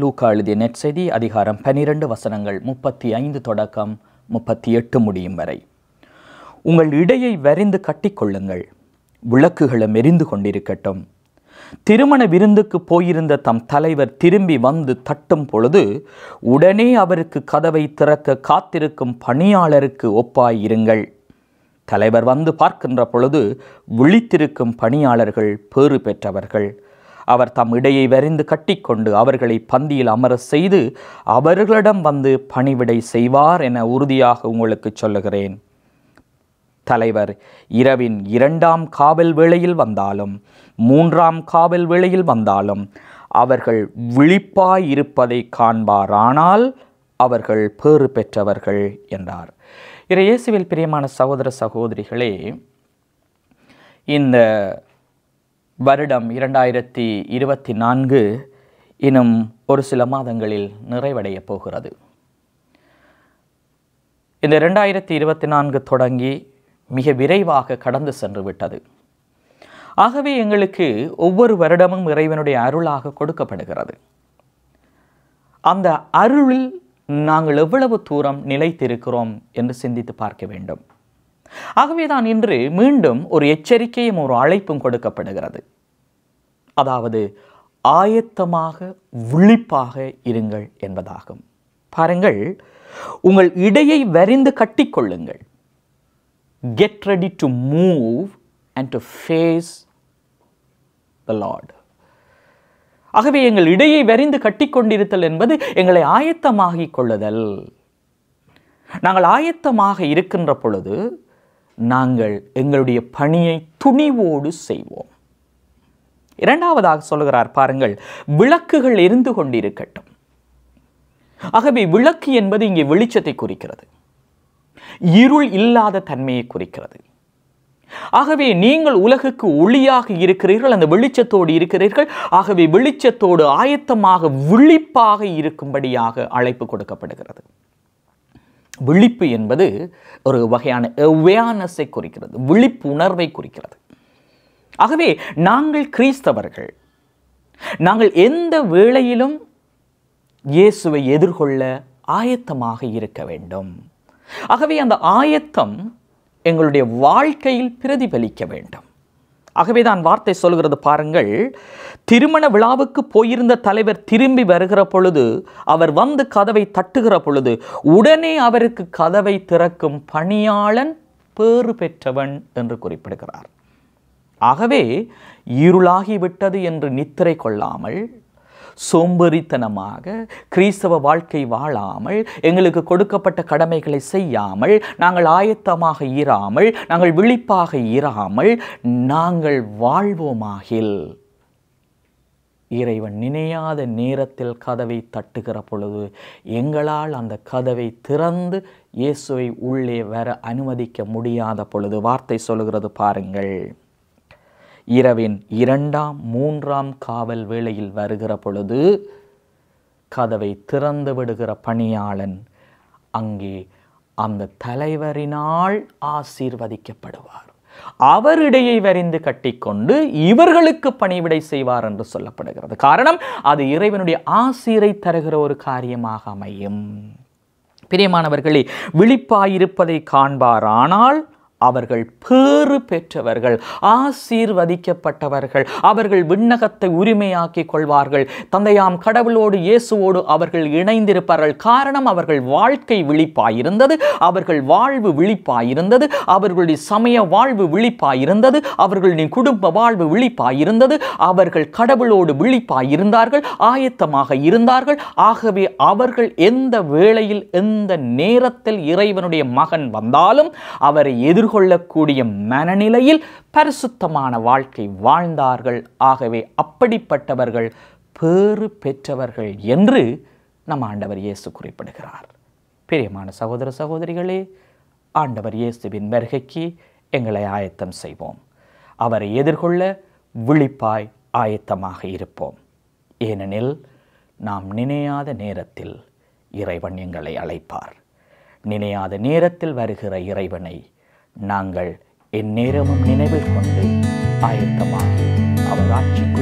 லூக்கா எழுதிய நெற்செய்தி அதிகாரம் பனிரெண்டு வசனங்கள் முப்பத்தி ஐந்து தொடக்கம் முப்பத்தி எட்டு முடியும் வரை உங்கள் இடையை வரிந்து கட்டிக்கொள்ளுங்கள் விளக்குகளும் எரிந்து கொண்டிருக்கட்டும் திருமண விருந்துக்கு போயிருந்த தம் தலைவர் திரும்பி வந்து தட்டும் பொழுது உடனே அவருக்கு கதவை திறக்க காத்திருக்கும் பணியாளருக்கு ஒப்பாயிருங்கள் தலைவர் வந்து பார்க்கின்ற பொழுது விழித்திருக்கும் பணியாளர்கள் பேறு பெற்றவர்கள் அவர் தம் இடையை வரிந்து கட்டிக்கொண்டு அவர்களை பந்தியில் அமர செய்து அவர்களிடம் வந்து பணிவிடை செய்வார் என உறுதியாக உங்களுக்கு சொல்லுகிறேன் தலைவர் இரவின் இரண்டாம் காவல் வேளையில் வந்தாலும் மூன்றாம் காவல் வேளையில் வந்தாலும் அவர்கள் விழிப்பாய் இருப்பதை காண்பாரானால் அவர்கள் பேறு பெற்றவர்கள் என்றார் இறை இயேசுவில் பிரியமான சகோதர சகோதரிகளே இந்த வருடம் இரண்டாயிரத்தி இருபத்தி நான்கு இன்னும் ஒரு சில மாதங்களில் நிறைவடைய போகிறது இந்த ரெண்டாயிரத்தி இருபத்தி நான்கு தொடங்கி மிக விரைவாக கடந்து சென்று விட்டது ஆகவே எங்களுக்கு ஒவ்வொரு வருடமும் இறைவனுடைய அருளாக கொடுக்கப்படுகிறது அந்த அருளில் நாங்கள் எவ்வளவு தூரம் நிலைத்திருக்கிறோம் என்று சிந்தித்து பார்க்க வேண்டும் ஆகவே தான் இன்று மீண்டும் ஒரு எச்சரிக்கையும் ஒரு அழைப்பும் கொடுக்கப்படுகிறது அதாவது ஆயத்தமாக விழிப்பாக இருங்கள் என்பதாகும் பாருங்கள் உங்கள் இடையை வரிந்து கட்டிக்கொள்ளுங்கள் get ready to move and to face the lord ஆகவே எங்கள் இடையை வரிந்து கட்டிக்கொண்டிருத்தல் என்பது எங்களை ஆயத்தமாகிக் கொள்ளுதல் நாங்கள் ஆயத்தமாக இருக்கின்ற பொழுது நாங்கள் எங்களுடைய பணியை துணிவோடு செய்வோம் இரண்டாவதாக சொல்லுகிறார் பாருங்கள் விளக்குகள் எரிந்து கொண்டிருக்கட்டும் ஆகவே விளக்கு என்பது இங்கே வெளிச்சத்தை குறிக்கிறது இருள் இல்லாத தன்மையை குறிக்கிறது ஆகவே நீங்கள் உலகுக்கு ஒளியாக இருக்கிறீர்கள் அந்த வெளிச்சத்தோடு இருக்கிறீர்கள் ஆகவே வெளிச்சத்தோடு ஆயத்தமாக விழிப்பாக இருக்கும்படியாக அழைப்பு கொடுக்கப்படுகிறது விழிப்பு என்பது ஒரு வகையான அவேர்னஸை குறிக்கிறது விழிப்புணர்வை குறிக்கிறது ஆகவே நாங்கள் கிறிஸ்தவர்கள் நாங்கள் எந்த வேளையிலும் இயேசுவை எதிர்கொள்ள ஆயத்தமாக இருக்க வேண்டும் ஆகவே அந்த ஆயத்தம் எங்களுடைய வாழ்க்கையில் பிரதிபலிக்க வேண்டும் ஆகவே தான் வார்த்தை சொல்கிறது பாருங்கள் திருமண விழாவுக்கு போயிருந்த தலைவர் திரும்பி வருகிற பொழுது அவர் வந்து கதவை தட்டுகிற பொழுது உடனே அவருக்கு கதவை திறக்கும் பணியாளன் பேறு பெற்றவன் என்று குறிப்பிடுகிறார் ஆகவே இருளாகிவிட்டது என்று நித்திரை கொள்ளாமல் சோம்பேறித்தனமாக கிறிஸ்தவ வாழ்க்கை வாழாமல் எங்களுக்கு கொடுக்கப்பட்ட கடமைகளை செய்யாமல் நாங்கள் ஆயத்தமாக இராமல் நாங்கள் விழிப்பாக இராமல் நாங்கள் வாழ்வோமாகில் இறைவன் நினையாத நேரத்தில் கதவை தட்டுகிற பொழுது எங்களால் அந்த கதவை திறந்து இயேசுவை உள்ளே வர அனுமதிக்க முடியாத பொழுது வார்த்தை சொல்லுகிறது பாருங்கள் இரவின் இரண்டாம் மூன்றாம் காவல் வேளையில் வருகிற பொழுது கதவை திறந்து விடுகிற பணியாளன் அங்கே அந்த தலைவரினால் ஆசீர்வதிக்கப்படுவார் அவரிடையை வரிந்து கட்டிக்கொண்டு இவர்களுக்கு பணிவிடை செய்வார் என்று சொல்லப்படுகிறது காரணம் அது இறைவனுடைய ஆசீரை தருகிற ஒரு காரியமாக அமையும் பிரியமானவர்களே விழிப்பாயிருப்பதை காண்பாரானால் அவர்கள் பேறு பெற்றவர்கள் ஆசீர்வதிக்கப்பட்டவர்கள் அவர்கள் விண்ணகத்தை உரிமையாக்கிக் கொள்வார்கள் தந்தையாம் கடவுளோடு இயேசுவோடு அவர்கள் இணைந்திருப்பார்கள் காரணம் அவர்கள் வாழ்க்கை விழிப்பாயிருந்தது அவர்கள் வாழ்வு விழிப்பாயிருந்தது அவர்களுடைய சமய வாழ்வு விழிப்பாயிருந்தது அவர்களுடைய குடும்ப வாழ்வு விழிப்பாயிருந்தது அவர்கள் கடவுளோடு விழிப்பாயிருந்தார்கள் ஆயத்தமாக இருந்தார்கள் ஆகவே அவர்கள் எந்த வேளையில் எந்த நேரத்தில் இறைவனுடைய மகன் வந்தாலும் அவரை எதிர்கொள்ள எதிர்கொள்ளக்கூடிய மனநிலையில் பரிசுத்தமான வாழ்க்கை வாழ்ந்தார்கள் ஆகவே அப்படிப்பட்டவர்கள் பேறு பெற்றவர்கள் என்று நம் ஆண்டவர் இயேசு குறிப்பிடுகிறார் பிரியமான சகோதர சகோதரிகளே ஆண்டவர் இயேசுவின் வருகைக்கு எங்களை ஆயத்தம் செய்வோம் அவரை எதிர்கொள்ள விழிப்பாய் ஆயத்தமாக இருப்போம் ஏனெனில் நாம் நினையாத நேரத்தில் இறைவன் எங்களை அழைப்பார் நினையாத நேரத்தில் வருகிற இறைவனை நாங்கள் எந்நேரமும் நினைவில் கொண்டு ஆயத்தமாகி அவர் ஆட்சி